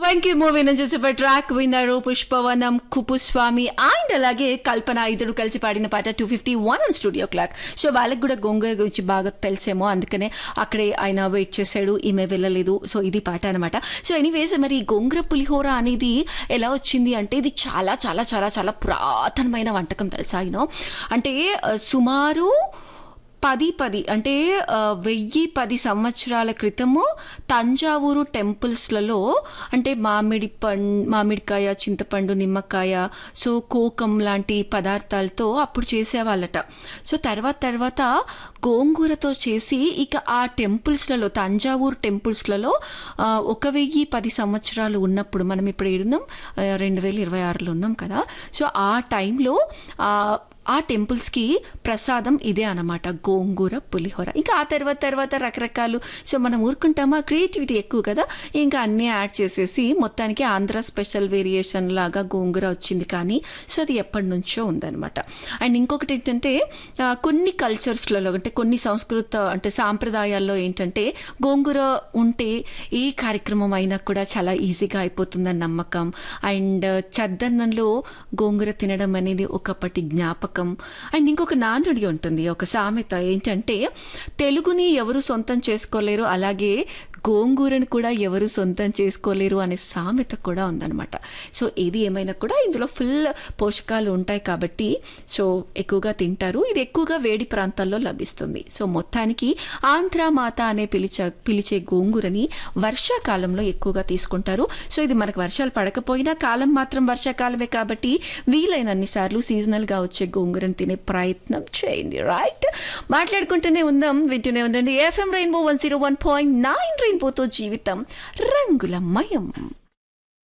Venky movie నుంచి super track విన్నారు Pushpavanam కుపుస్వామి and అలాగే కల్పన ఇద్దరు కలిసి పాడిన పాట two fifty one and studio clock so వాళ్ళకి కూడా గోంగూర గురించి బాగా తెలిసేమో అందుకనే అక్కడే ఆయన వెయిట్ చేశాడు ఈమె వెళ్ళలేదు సో ఇది పాట అనమాట సో ఎనీవేస్ మరి గోంగూర పులిహోర అనేది ఎలా వచ్చింది అంటే ఇది చాలా చాలా చాలా చాలా పురాతనమైన వంటకం తెలుసా యూనో అంటే ఆ, సుమారు పది పది అంటే ఆ, వెయ్యి పది సంవత్సరాల క్రితము తంజావూరు టెంపుల్స్లలో అంటే మామిడి పం మామిడికాయ చింతపండు నిమ్మకాయ సో కోకం లాంటి పదార్థాలతో అప్పుడు చేసేవాళ్ళట సో తర్వాత తర్వాత గోంగూరతో చేసి ఇక ఆ టెంపుల్స్లలో తంజావూరు టెంపుల్స్లలో ఆ, ఒక వెయ్యి పది సంవత్సరాలు ఉన్నప్పుడు మనం ఇప్పుడు ఏడున్నాం ఆ, రెండు వేల ఇరవై ఆరులో ఉన్నాం కదా సో ఆ టైంలో ఆ ఆ టెంపుల్స్కి ప్రసాదం ఇదే అన్నమాట గోంగూర పులిహోర ఇంకా ఆ తర్వాత తర్వాత రకరకాలు సో మనం ఊరుకుంటామా క్రియేటివిటీ ఎక్కువ కదా ఇంకా అన్నీ యాడ్ చేసేసి మొత్తానికి ఆంధ్ర స్పెషల్ వేరియేషన్ లాగా గోంగూర వచ్చింది కానీ సో అది ఎప్పటి నుంచో ఉందన్నమాట అండ్ ఇంకొకటి ఏంటంటే ఆ, కొన్ని కల్చర్స్లలో అంటే కొన్ని సంస్కృత అంటే సాంప్రదాయాల్లో ఏంటంటే గోంగూర ఉంటే ఏ కార్యక్రమం అయినా కూడా చాలా ఈజీగా అయిపోతుందని నమ్మకం అండ్ చద్దన్నంలో గోంగూర తినడం అనేది ఒకప్పటి జ్ఞాపకం అండ్ ఇంకొక నానుడి ఉంటుంది ఒక సామెత ఏంటంటే తెలుగుని ఎవరు సొంతం చేసుకోలేరు అలాగే గోంగూరను కూడా ఎవరు సొంతం చేసుకోలేరు అనే సామెత కూడా ఉందన్నమాట సో ఏది ఏమైనా కూడా ఇందులో ఫుల్ పోషకాలు ఉంటాయి కాబట్టి సో ఎక్కువగా తింటారు ఇది ఎక్కువగా వేడి ప్రాంతాల్లో లభిస్తుంది సో మొత్తానికి ఆంధ్ర మాత అనే పిలిచే పిలిచే గోంగూరని వర్షాకాలంలో ఎక్కువగా తీసుకుంటారు సో ఇది మనకు వర్షాలు పడకపోయినా కాలం మాత్రం వర్షాకాలమే కాబట్టి వీలైనన్ని సార్లు సీజనల్గా వచ్చే గోంగూరని తినే ప్రయత్నం చేయండి రైట్ మాట్లాడుకుంటూనే ఉందాం వింటూనే ఉందండి FM Rainbow one zero one point nine రెయిన్బోతో జీవితం రంగులమయం